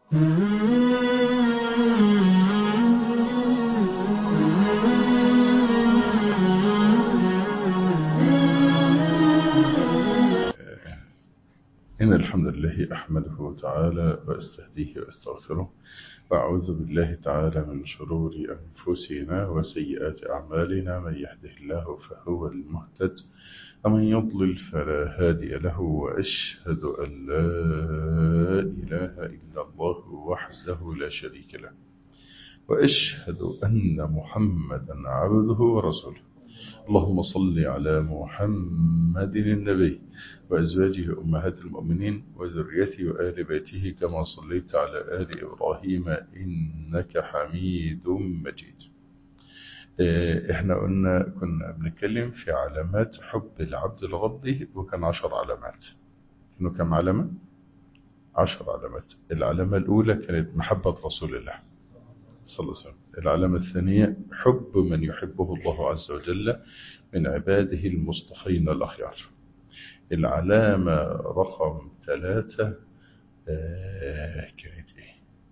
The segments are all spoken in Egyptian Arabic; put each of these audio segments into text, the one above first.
إن الحمد لله أحمده تعالى وأستهديه وأستغفره وأعوذ بالله تعالى من شرور أنفسنا وسيئات أعمالنا من يهده الله فهو المهتد ومن يضلل فلا هادي له وأشهد أن لا إله إلا الله وحده لا شريك له وأشهد أن محمدا عبده ورسوله اللهم صل على محمد النبي وأزواجه أمهات المؤمنين وذريته وآل بيته كما صليت على آل إبراهيم إنك حميد مجيد احنا قلنا كنا بنتكلم في علامات حب العبد لربه وكان عشر علامات كانوا كم علامة؟ عشر علامات العلامة الأولى كانت محبة رسول الله صلى الله عليه وسلم العلامة الثانية حب من يحبه الله عز وجل من عباده المصطفين الأخيار العلامة رقم ثلاثة آه كانت ايه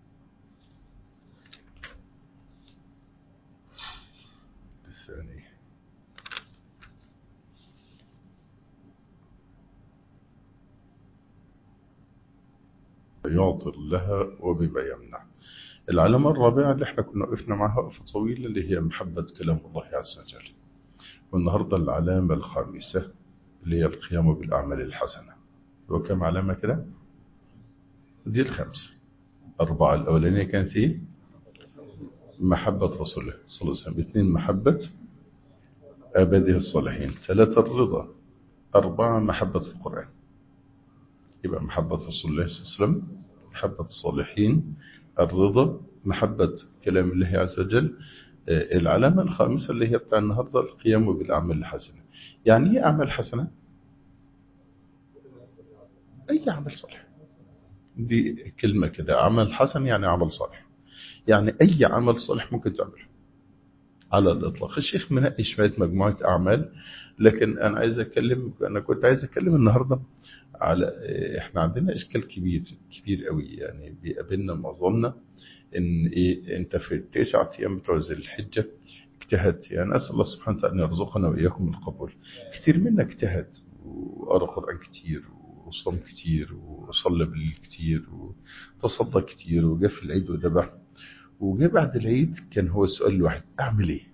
الثانية يعطر لها وبما يمنع العلامة الرابعة اللي احنا كنا وقفنا معها وقفة طويلة اللي هي محبة كلام الله عز وجل والنهاردة العلامة الخامسة اللي هي القيام بالأعمال الحسنة وكم علامة كده دي الخمسة أربعة الأولانية كانت إيه محبة رسول الله صلى الله عليه وسلم اثنين محبة عباده الصالحين ثلاثة الرضا أربعة محبة القرآن يبقى محبة رسول الله صلى الله عليه وسلم محبة الصالحين الرضا محبة كلام الله عز وجل العلامة الخامسة اللي هي بتاع النهاردة القيام بالأعمال الحسنة يعني ايه أعمال حسنة أي عمل صالح دي كلمة كده عمل حسن يعني عمل صالح يعني أي عمل صالح ممكن تعمله على الإطلاق الشيخ منقي شوية مجموعة أعمال لكن أنا عايز أتكلم أنا كنت عايز أتكلم النهاردة على إحنا عندنا إشكال كبير كبير قوي يعني بيقابلنا معظمنا إن إيه أنت في التسعة أيام بتوع ذي الحجة اجتهدت يعني أسأل الله سبحانه وتعالى أن يرزقنا وإياكم القبول كتير منا اجتهد وقرأ قرآن كتير وصام كتير وصلى بالليل كتير وتصدق كتير وجاء في العيد وذبح وجاء بعد العيد كان هو السؤال الواحد أعمل إيه؟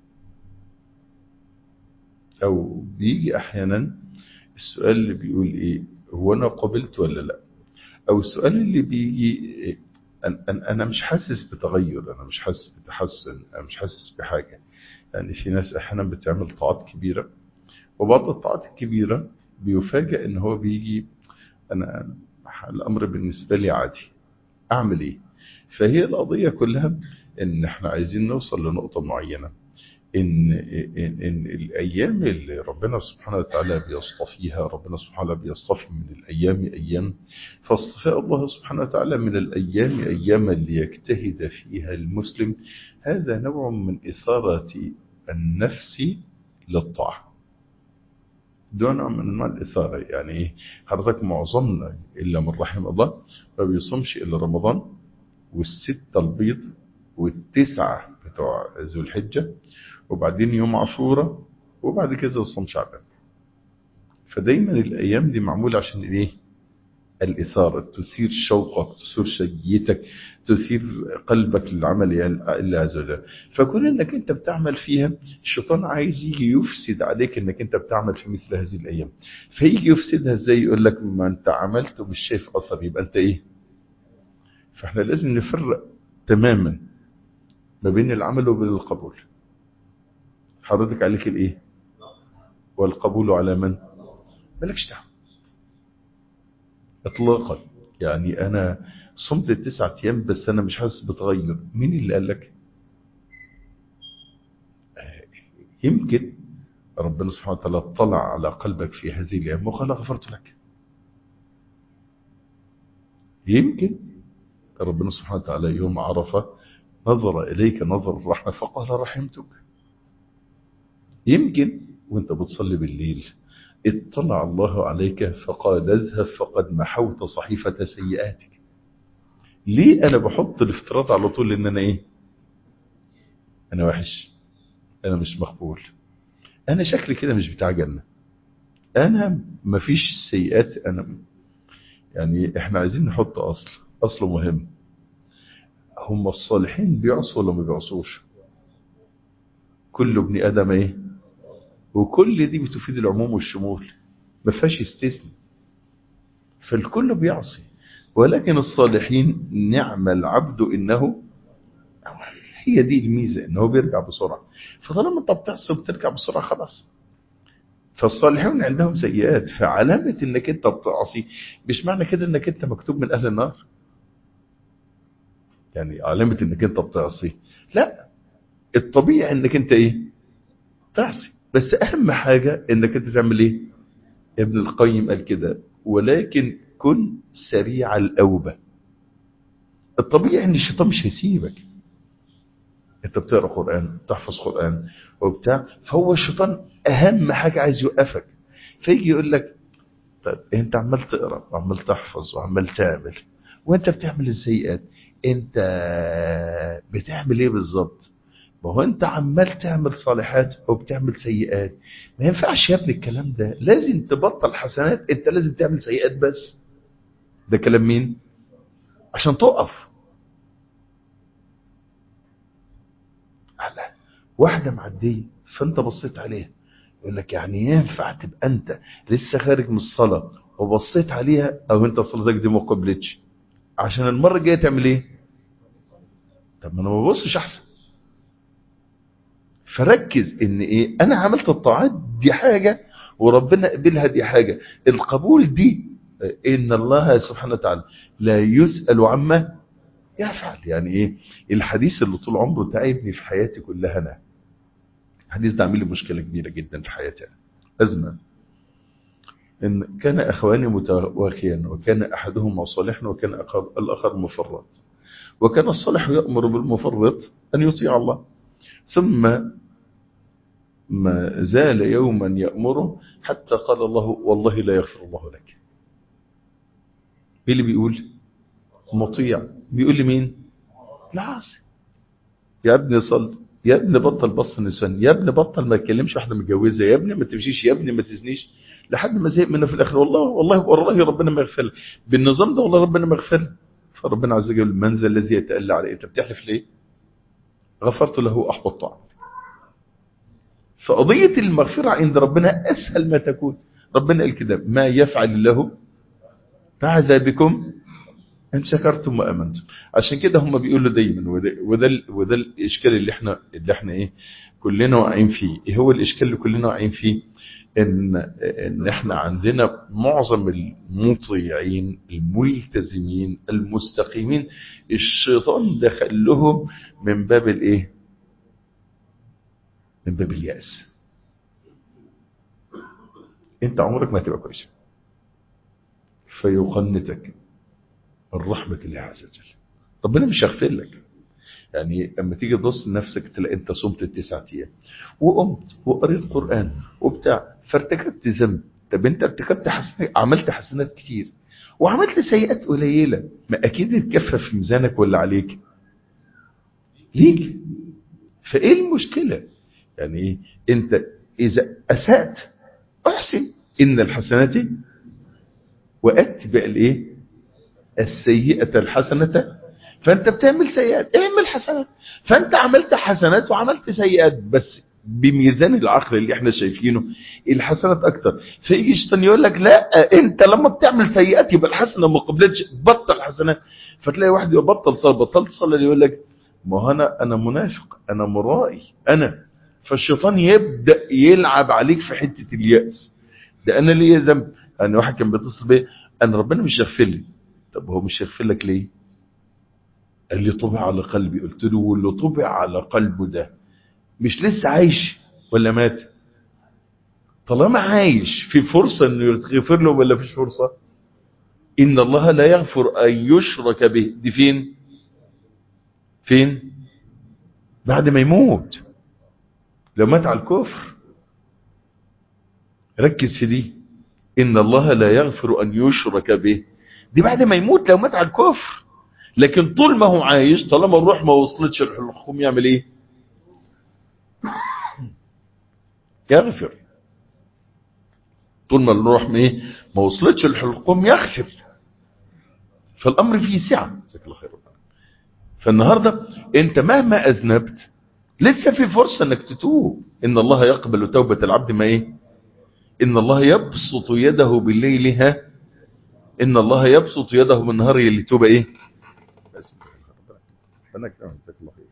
أو بيجي أحيانا السؤال اللي بيقول إيه هو أنا قبلت ولا لا؟ أو السؤال اللي بيجي إيه؟ أنا أنا مش حاسس بتغير أنا مش حاسس بتحسن أنا مش حاسس بحاجة يعني في ناس أحيانا بتعمل طاعات كبيرة وبعض الطاعات الكبيرة بيفاجئ ان هو بيجي انا الامر بالنسبه لي عادي اعمل ايه فهي القضيه كلها ان احنا عايزين نوصل لنقطه معينه ان ان, إن الايام اللي ربنا سبحانه وتعالى بيصطفيها ربنا سبحانه وتعالى بيصطفي من الايام ايام فاصطفاء الله سبحانه وتعالى من الايام اياما ليجتهد فيها المسلم هذا نوع من اثاره النفس للطاعه ده نوع من انواع الاثاره يعني ايه حضرتك معظمنا الا من رحم الله ما بيصومش الا رمضان والسته البيض والتسعه بتوع ذو الحجه وبعدين يوم عاشوراء وبعد كده صوم شعبان فدايما الايام دي معموله عشان ايه الاثاره تثير شوقك تثير شجيتك تثير قلبك للعمل الله عز وجل فكون انك انت بتعمل فيها الشيطان عايز يجي يفسد عليك انك انت بتعمل في مثل هذه الايام فيجي يفسدها ازاي يقول لك ما انت عملت ومش شايف اثر يبقى انت ايه فاحنا لازم نفرق تماما ما بين العمل وبين القبول حضرتك عليك الايه والقبول على من مالكش دعوه اطلاقا يعني انا صمت التسعة ايام بس انا مش حاسس بتغير مين اللي قال لك يمكن ربنا سبحانه وتعالى اطلع على قلبك في هذه الايام وقال غفرت لك يمكن ربنا سبحانه وتعالى يوم عرفة نظر إليك نظر الرحمة فقال رحمتك يمكن وانت بتصلي بالليل اطلع الله عليك فقال اذهب فقد محوت صحيفة سيئاتك ليه انا بحط الافتراض على طول ان انا ايه انا وحش انا مش مقبول انا شكلي كده مش بتاع جنة انا مفيش سيئات انا يعني احنا عايزين نحط اصل اصله مهم هم الصالحين بيعصوا ولا ما بيعصوش كل ابن ادم ايه وكل دي بتفيد العموم والشمول ما فيهاش استثناء فالكل بيعصي ولكن الصالحين نعم العبد انه هي دي الميزه انه بيرجع بسرعه فطالما انت بتعصي وبترجع بسرعه خلاص فالصالحون عندهم سيئات فعلامه انك انت بتعصي مش معنى كده انك انت مكتوب من اهل النار يعني علامه انك انت بتعصي لا الطبيعي انك انت ايه تعصي بس اهم حاجه انك انت تعمل ايه ابن القيم قال كده ولكن كن سريع الاوبه الطبيعي ان الشيطان مش هيسيبك انت بتقرا قران تحفظ قران وبتاع فهو الشيطان اهم حاجه عايز يوقفك فيجي يقول لك طيب انت عمال تقرا وعمال تحفظ وعمال تعمل وانت بتعمل السيئات انت بتعمل ايه بالظبط ما هو انت عمال تعمل صالحات وبتعمل سيئات ما ينفعش يا ابني الكلام ده لازم تبطل حسنات انت لازم تعمل سيئات بس ده كلام مين عشان تقف على واحدة معدية فانت بصيت عليها يقول لك يعني ينفع تبقى انت لسه خارج من الصلاة وبصيت عليها او انت صلاتك دي ما قبلتش عشان المرة الجاية تعمل ايه طب ما انا ما ببصش احسن فركز ان ايه انا عملت الطاعات دي حاجة وربنا قبلها دي حاجة القبول دي ان الله سبحانه وتعالى لا يسأل عما يفعل يعني ايه الحديث اللي طول عمره تعبني في حياتي كلها انا الحديث ده عامل لي مشكلة كبيرة جدا في حياتي أنا. أزمة إن كان أخواني متواخيان وكان أحدهما صالحا وكان الآخر مفرط وكان الصالح يأمر بالمفرط أن يطيع الله ثم ما زال يوما يأمره حتى قال الله والله لا يغفر الله لك مين اللي بيقول مطيع بيقول لي مين العاصي يا ابني صل يا ابني بطل بص النسوان يا ابني بطل ما تكلمش واحده متجوزه يا ابني ما تمشيش يا ابني ما تزنيش لحد ما زهق منه في الاخر والله والله والله ربنا ما يغفر بالنظام ده والله ربنا ما يغفر فربنا عز وجل من ذا الذي يتألى عليه انت بتحلف ليه غفرت له احبط طاعتك فقضيه المغفره عند ربنا اسهل ما تكون ربنا قال كده ما يفعل الله بعد بكم ان شكرتم وامنتم عشان كده هم بيقولوا دايما وده وده, وده الاشكال اللي احنا اللي احنا ايه كلنا واقعين فيه ايه هو الاشكال اللي كلنا واقعين فيه ان ان احنا عندنا معظم المطيعين الملتزمين المستقيمين الشيطان دخل لهم من باب الايه من باب الياس انت عمرك ما هتبقى كويس فيقنتك الرحمة الله عز وجل ربنا مش هيغفر لك يعني اما تيجي تبص لنفسك تلاقي انت صمت التسعة ايام وقمت وقريت قرآن وبتاع فارتكبت ذنب طب انت ارتكبت حسنات عملت حسنات كتير وعملت سيئات قليلة ما اكيد اتكفى في ميزانك ولا عليك ليك فايه المشكلة يعني ايه انت اذا اسأت احسن ان الحسنات واتبع الايه السيئة الحسنة فانت بتعمل سيئات اعمل حسنات فانت عملت حسنات وعملت سيئات بس بميزان العقل اللي احنا شايفينه الحسنات اكتر فيجي الشيطان يقول لك لا انت لما بتعمل سيئات يبقى الحسنه ما قبلتش بطل حسنات فتلاقي واحد يبطل صلاه بطلت صلاه يقول لك ما هو انا انا منافق انا مرائي انا فالشيطان يبدا يلعب عليك في حته الياس ده انا ليه ذنب انا واحد كان بيتصل بيا انا ربنا مش يغفر لي طب هو مش يغفر لك ليه قال لي طبع على قلبي قلت له واللي طبع على قلبه ده مش لسه عايش ولا مات طالما عايش في فرصة انه يغفر له ولا فيش فرصة ان الله لا يغفر ان يشرك به دي فين فين بعد ما يموت لو مات على الكفر ركز في دي ان الله لا يغفر ان يشرك به دي بعد ما يموت لو مات على الكفر لكن طول ما هو عايش طالما الروح ما وصلتش الحلقوم يعمل ايه يغفر طول ما الروح ما ايه ما وصلتش الحلقوم يغفر فالامر فيه سعه جزاك الله خير فالنهارده انت مهما اذنبت لسه في فرصه انك تتوب ان الله يقبل توبه العبد ما ايه ان الله يبسط يده بالليل ها ان الله يبسط يده بالنهار لتوب ايه بس انا كده جزاك الله خير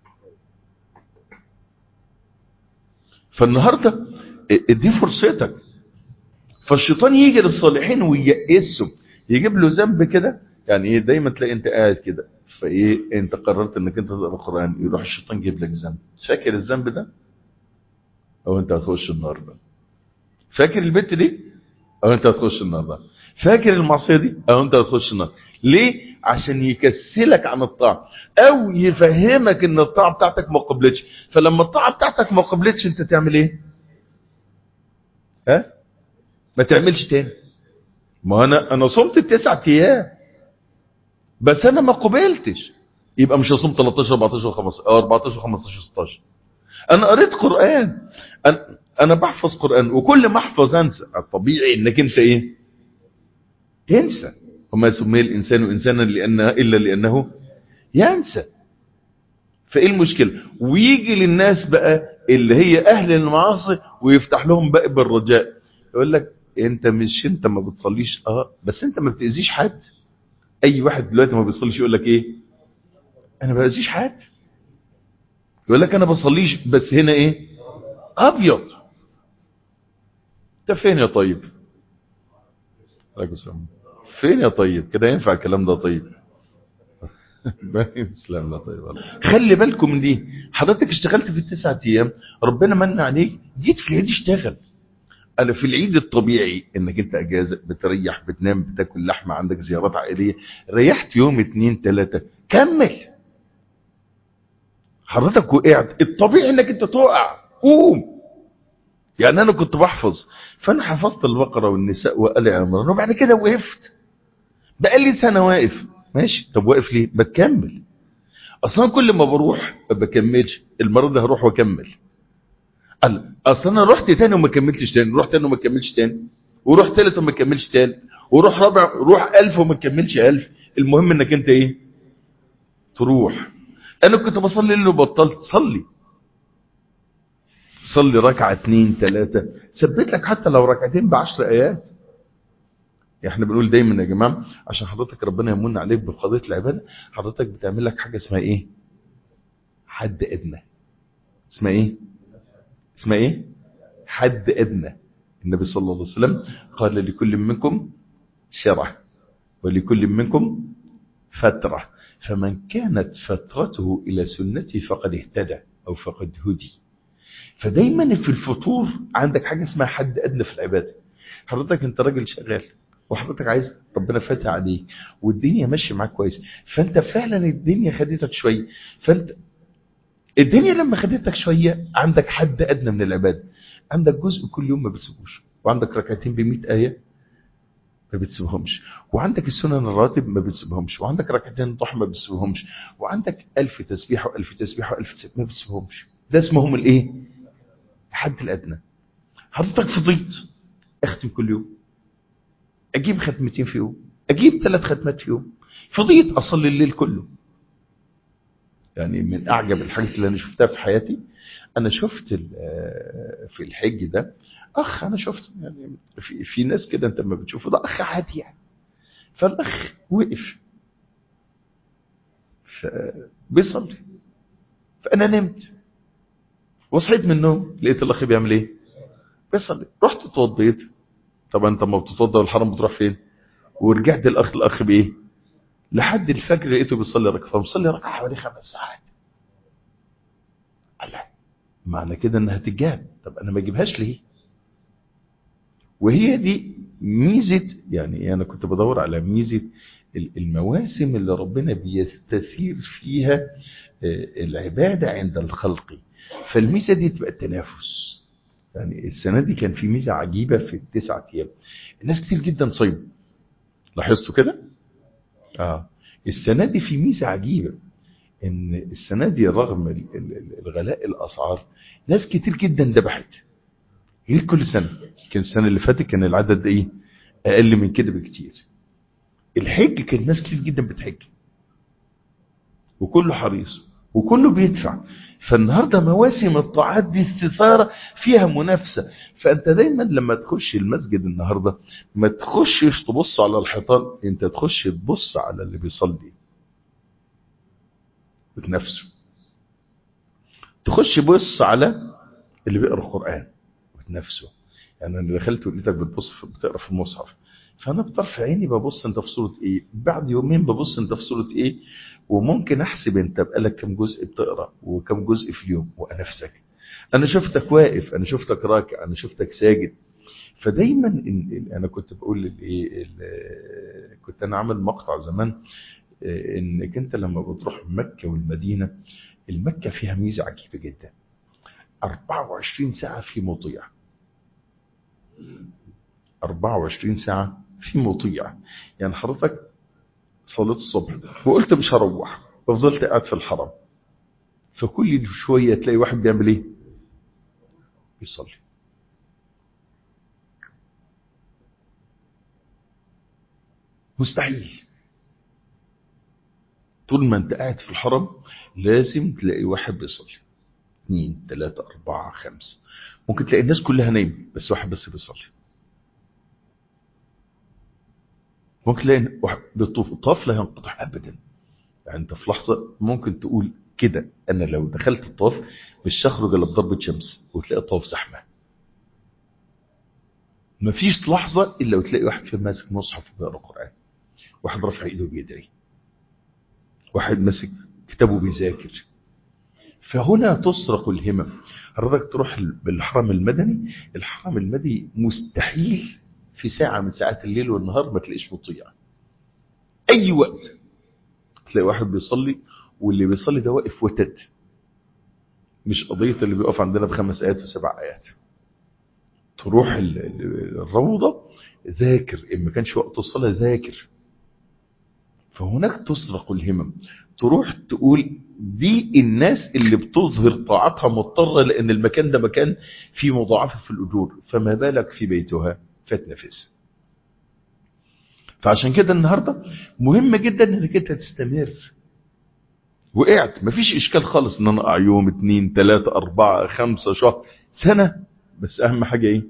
فالنهارده دي فرصتك فالشيطان يجي للصالحين وييأسهم يجيب له ذنب كده يعني ايه دايما تلاقي انت قاعد كده فايه انت قررت انك انت تقرا القران يروح الشيطان يجيب لك ذنب فاكر الذنب ده او انت هتخش النار ده فاكر البت دي او انت هتخش النار ده فاكر المعصيه دي او انت هتخش النار ليه عشان يكسلك عن الطاعه او يفهمك ان الطاعه بتاعتك ما قبلتش فلما الطاعه بتاعتك ما قبلتش انت تعمل ايه ها ما تعملش تاني ما انا انا صمت التسعة ايام بس انا ما قبلتش يبقى مش هصوم 13 14 15 او 14 15 16 انا قريت قران انا انا بحفظ قران وكل ما احفظ انسى الطبيعي انك انت ايه تنسى وما سمي الانسان انسانا لانه الا لانه ينسى فايه المشكله ويجي للناس بقى اللي هي اهل المعاصي ويفتح لهم بقى بالرجاء يقول لك انت مش انت ما بتصليش اه بس انت ما بتاذيش حد اي واحد دلوقتي ما بيصليش يقول لك ايه انا ما باذيش حد يقول لك انا بصليش بس هنا ايه ابيض انت فين يا طيب عليكم السلام فين يا طيب كده ينفع الكلام ده طيب باين اسلام ده طيب خلي بالكم من دي حضرتك اشتغلت في التسعة ايام ربنا من عليك جيت في العيد اشتغل انا في العيد الطبيعي انك انت اجازه بتريح بتنام بتاكل لحمه عندك زيارات عائليه ريحت يوم اتنين تلاته كمل حضرتك وقعت الطبيعي انك انت تقع قوم يعني انا كنت بحفظ فانا حفظت البقره والنساء وال عمران وبعد كده وقفت بقى لي سنه واقف ماشي طب واقف ليه بكمل اصلا كل ما بروح ما بكملش المره دي هروح واكمل قال اصل انا رحت تاني وما كملتش تاني رحت تاني وما كملتش تاني ورحت تالت وما كملتش تالت وروح رابع روح ألف وما كملش ألف المهم انك انت ايه تروح انا كنت بصلي اللي بطلت صلي صلي ركعة اتنين تلاتة ثبت لك حتى لو ركعتين بعشر ايات احنا بنقول دايما يا جماعة عشان حضرتك ربنا يمن عليك بقضية العبادة حضرتك بتعمل لك حاجة اسمها ايه حد ادنى اسمها ايه اسمها ايه حد ادنى النبي صلى الله عليه وسلم قال لكل منكم شرع ولكل منكم فترة فمن كانت فترته إلى سنتي فقد اهتدى أو فقد هدي فدايما في الفطور عندك حاجة اسمها حد أدنى في العبادة حضرتك انت راجل شغال وحضرتك عايز ربنا فاتح عليك والدنيا ماشيه معاك كويس فانت فعلا الدنيا خدتك شويه فانت الدنيا لما خدتك شويه عندك حد ادنى من العباده عندك جزء كل يوم ما بتسيبوش وعندك ركعتين ب 100 ايه ما بتسيبهمش وعندك السنن الراتب ما بتسيبهمش وعندك ركعتين الضحى ما بتسيبهمش وعندك ألف تسبيح وألف تسبيح وألف تسبيح ما بتسيبهمش ده اسمهم الايه الحد الادنى حضرتك فضيت اختم كل يوم اجيب ختمتين في يوم اجيب ثلاث ختمات في يوم فضيت اصلي الليل كله يعني من اعجب الحاجات اللي انا شفتها في حياتي انا شفت في الحج ده اخ انا شفت يعني في, في ناس كده انت لما بتشوفه ده اخ عادي يعني فالاخ وقف بيصلي فانا نمت وصحيت من النوم لقيت الاخ بيعمل ايه بيصلي رحت اتوضيت طبعا انت لما بتتوضى والحرم بتروح فين ورجعت الاخ الاخ بايه لحد الفجر لقيته بيصلي ركعه فبيصلي ركعه حوالي خمس ساعات الله معنى كده انها تتجاب طب انا ما اجيبهاش ليه وهي دي ميزه يعني انا كنت بدور على ميزه المواسم اللي ربنا بيستثير فيها العباده عند الخلق فالميزه دي تبقى التنافس يعني السنه دي كان في ميزه عجيبه في التسعة ايام الناس كتير جدا صيام لاحظتوا كده اه السنة دي في ميزة عجيبة ان السنة دي رغم ال- ال- الغلاء الاسعار ناس كتير جدا ذبحت غير كل سنة كان السنة اللي فاتت كان العدد ايه اقل من كده بكتير الحج كان ناس كتير جدا بتحج وكله حريص وكله بيدفع فالنهاردة مواسم الطاعات دي استثارة فيها منافسة فأنت دايما لما تخش المسجد النهاردة ما تخشش تبص على الحيطان انت تخش تبص على اللي بيصلي وتنافسه تخش بص على اللي بيقرا القرآن وتنافسه يعني انا دخلت ولقيتك بتبص في بتقرا في المصحف فانا بطرف عيني ببص انت في سوره ايه بعد يومين ببص انت في سوره ايه وممكن احسب انت بقالك كم جزء بتقرا وكم جزء في اليوم وانافسك انا شفتك واقف انا شفتك راكع انا شفتك ساجد فدايما إن إن انا كنت بقول الايه ال- كنت انا عامل مقطع زمان آه، انك انت لما بتروح مكه والمدينه المكه فيها ميزه عجيبه جدا 24 ساعه في مطيع 24 ساعه في مطيع يعني حضرتك صليت الصبح وقلت مش هروح ففضلت قاعد في الحرم فكل شويه تلاقي واحد بيعمل ايه بيصلي مستحيل طول ما انت قاعد في الحرم لازم تلاقي واحد بيصلي اثنين ثلاثة أربعة خمسة ممكن تلاقي الناس كلها نايمة بس واحد بس بيصلي ممكن تلاقي واحد بيطوف الطواف لا ينقطع أبدا يعني انت في لحظة ممكن تقول كده أنا لو دخلت الطواف مش هخرج إلا بضربة شمس وتلاقي الطواف زحمة مفيش لحظة إلا وتلاقي واحد في ماسك مصحف وبيقرا قرآن واحد رافع ايده بيدعي واحد ماسك كتابه بيذاكر فهنا تسرق الهمم حضرتك تروح بالحرم المدني الحرم المدني مستحيل في ساعة من ساعات الليل والنهار ما تلاقيش مطيع أي وقت تلاقي واحد بيصلي واللي بيصلي ده واقف وتد مش قضية اللي بيقف عندنا بخمس آيات وسبع آيات تروح ال- ال- الروضة ذاكر إن ما كانش وقت الصلاة ذاكر فهناك تسرق الهمم تروح تقول دي الناس اللي بتظهر طاعتها مضطرة لأن المكان ده مكان فيه مضاعفة في الأجور فما بالك في بيتها فتنفس فعشان كده النهاردة مهم جدا انك انت تستمر وقعت مفيش اشكال خالص ان انا اقع يوم اتنين تلاتة اربعة خمسة شهر سنة بس اهم حاجة ايه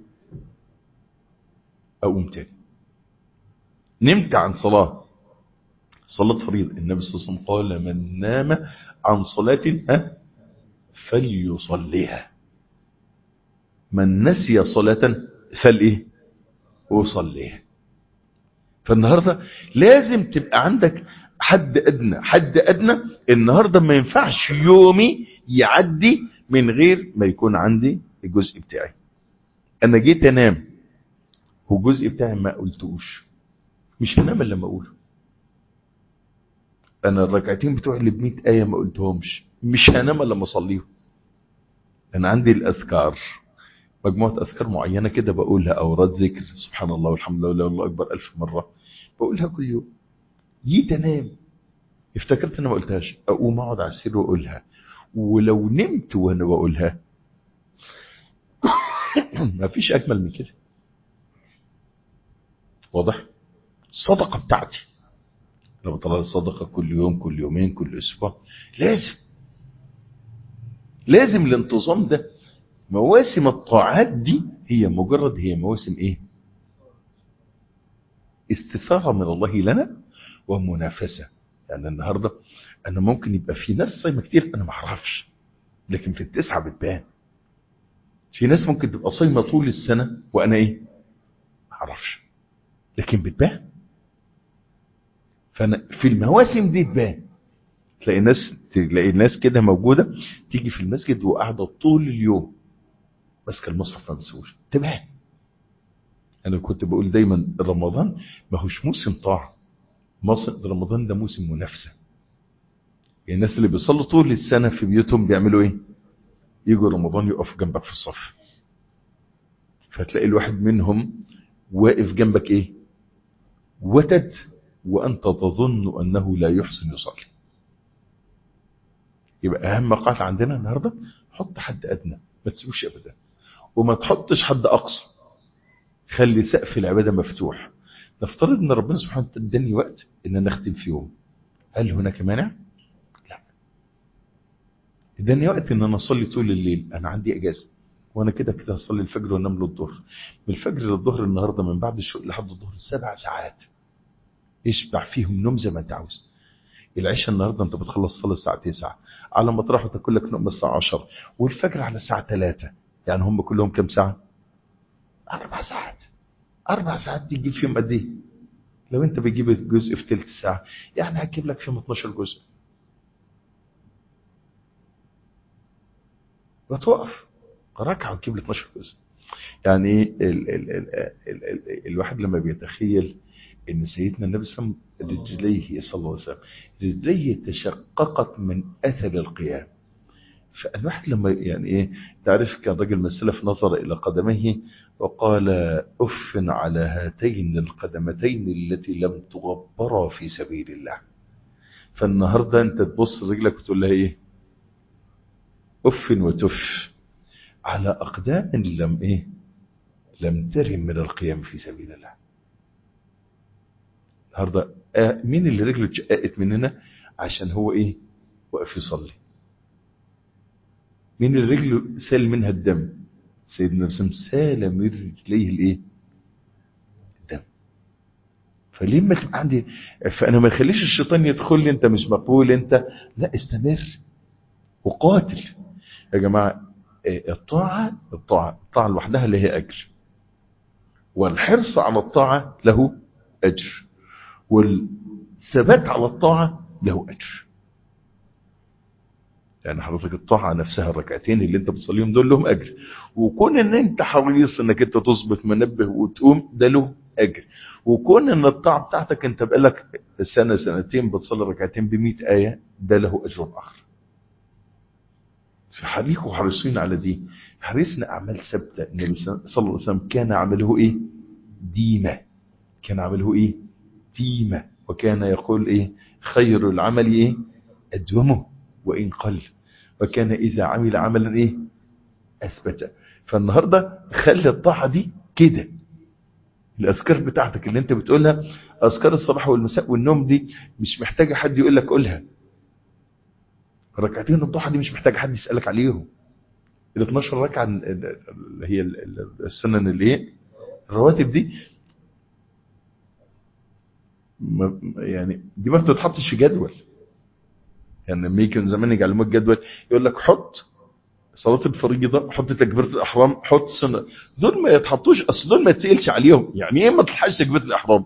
اقوم تاني نمت عن صلاة صلاة فريض النبي صلى الله عليه وسلم قال من نام عن صلاة ها فليصليها من نسي صلاة فالايه وصليها فالنهاردة لازم تبقى عندك حد أدنى حد أدنى النهاردة ما ينفعش يومي يعدي من غير ما يكون عندي الجزء بتاعي أنا جيت أنام والجزء بتاعي ما قلتوش مش هنام إلا لما أقوله أنا الركعتين بتوع اللي بمية آية ما قلتهمش مش هنام إلا لما أصليهم أنا عندي الأذكار مجموعة أذكار معينة كده بقولها أوراد ذكر سبحان الله والحمد لله والله أكبر ألف مرة بقولها كل يوم جيت أنام افتكرت أنا ما قلتهاش أقوم أقعد على السرير وأقولها ولو نمت وأنا بقولها ما فيش أجمل من كده واضح الصدقة بتاعتي أنا بطلع الصدقة كل يوم كل يومين كل أسبوع لازم لازم الانتظام ده مواسم الطاعات دي هي مجرد هي مواسم ايه استثارة من الله لنا ومنافسة يعني النهاردة انا ممكن يبقى في ناس صايمة كتير انا ما اعرفش لكن في التسعة بتبان في ناس ممكن تبقى صايمة طول السنة وانا ايه ما اعرفش لكن بتبان فانا في المواسم دي تبان تلاقي ناس تلاقي ناس كده موجودة تيجي في المسجد وقاعدة طول اليوم ماسكه المصحف منسوش تبان انا كنت بقول دايما رمضان ما هوش موسم طاعه موسم رمضان ده موسم منافسه يعني الناس اللي بيصلوا طول السنه في بيوتهم بيعملوا ايه يجوا رمضان يقفوا جنبك في الصف فتلاقي الواحد منهم واقف جنبك ايه وتد وأنت تظن أنه لا يحسن يصلي يبقى أهم قاعدة عندنا النهاردة حط حد أدنى ما تسيبوش أبدا وما تحطش حد أقصى خلي سقف العبادة مفتوح نفترض أن ربنا سبحانه وتعالى اداني وقت أن نختم في يوم هل هناك مانع؟ لا اداني وقت أن أنا أصلي طول الليل أنا عندي إجازة وأنا كده كده هصلي الفجر وأنام للظهر من الفجر للظهر النهاردة من بعد الشغل لحد الظهر سبع ساعات اشبع فيهم نوم زي ما أنت عاوز العشاء النهارده انت بتخلص صلاه الساعه 9 على ما تروح وتاكل لك نوم الساعه 10 والفجر على الساعه 3 يعني هم كلهم كام ساعه؟ اربع ساعات اربع ساعات دي تجيب فيهم قد ايه؟ لو انت بتجيب جزء في ثلث ساعه يعني هتجيب لك فيهم 12 جزء وتوقف ركعه وتجيب لي 12 جزء يعني ايه ال ال ال ال ال الواحد لما بيتخيل ان سيدنا النبي صلى الله عليه وسلم رجليه صلى الله عليه وسلم رجليه تشققت من اثر القيام فالواحد لما يعني ايه تعرف كان رجل من السلف نظر الى قدميه وقال اف على هاتين القدمتين التي لم تغبرا في سبيل الله فالنهارده انت تبص رجلك وتقول لها ايه اف وتف على اقدام لم ايه لم ترم من القيام في سبيل الله النهارده آه مين اللي رجله اتشققت مننا عشان هو ايه واقف يصلي مين اللي رجله سال منها الدم سيدنا مسلم سال من رجليه الايه الدم فليه ما تبقى عندي فانا ما اخليش الشيطان يدخل لي انت مش مقبول انت لا استمر وقاتل يا جماعه الطاعه الطاعه الطاعه لوحدها اللي هي اجر والحرص على الطاعه له اجر والثبات على الطاعة له أجر يعني حضرتك الطاعة نفسها الركعتين اللي انت بتصليهم دول لهم أجر وكون ان انت حريص انك انت تظبط منبه وتقوم ده له أجر وكون ان الطاعة بتاعتك انت بقالك سنة سنتين بتصلي ركعتين بمئة آية ده له أجر آخر فحريكوا حريصين على دي حريصنا أعمال ثابتة النبي صلى الله عليه وسلم كان عمله إيه ديمة كان عمله إيه ديمة وكان يقول إيه خير العمل إيه أدومه وإن قل وكان إذا عمل عملا إيه أثبت فالنهاردة خلي الطاعة دي كده الأذكار بتاعتك اللي أنت بتقولها أذكار الصباح والمساء والنوم دي مش محتاجة حد يقول لك قولها ركعتين الضحى دي مش محتاجة حد يسألك عليهم ال 12 ركعة اللي هي السنن اللي ايه الرواتب دي ما يعني دي ما بتتحطش في جدول يعني لما يجي من زمان يعلموك جدول يقول لك حط صلاة الفريضة حط تكبيرة الإحرام حط سنة دول ما يتحطوش أصل دول ما يتسألش عليهم يعني إيه ما تلحقش تكبيرة الإحرام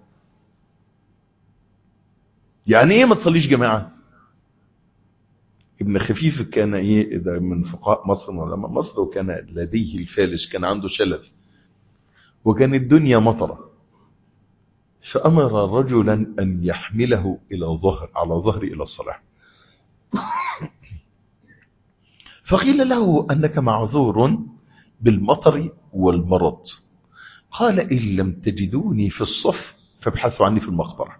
يعني إيه ما تصليش جماعة ابن خفيف كان إيه إذا من فقهاء مصر وعلماء مصر وكان لديه الفالج كان عنده شلل وكان الدنيا مطره فأمر رجلا أن يحمله إلى ظهر على ظهر إلى الصلاة فقيل له أنك معذور بالمطر والمرض قال إن لم تجدوني في الصف فابحثوا عني في المقبرة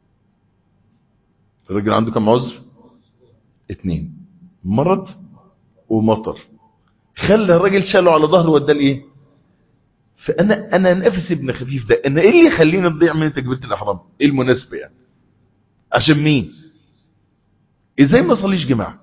الرجل عنده كم عذر اثنين مرض ومطر خلى الراجل شاله على ظهره واداه الايه فانا انا نفسي ابن خفيف ده انا ايه اللي يخليني نضيع من تكبيره الاحرام ايه المناسبه يعني عشان مين ازاي ما اصليش جماعه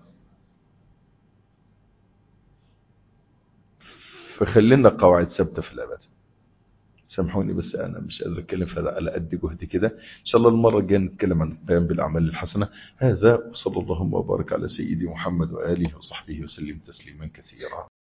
فخلينا قواعد ثابته في العباده سامحوني بس انا مش قادر اتكلم في على قد جهدي كده ان شاء الله المره الجايه نتكلم عن القيام بالاعمال الحسنه هذا وصلى اللهم وبارك على سيدي محمد واله وصحبه وسلم تسليما كثيرا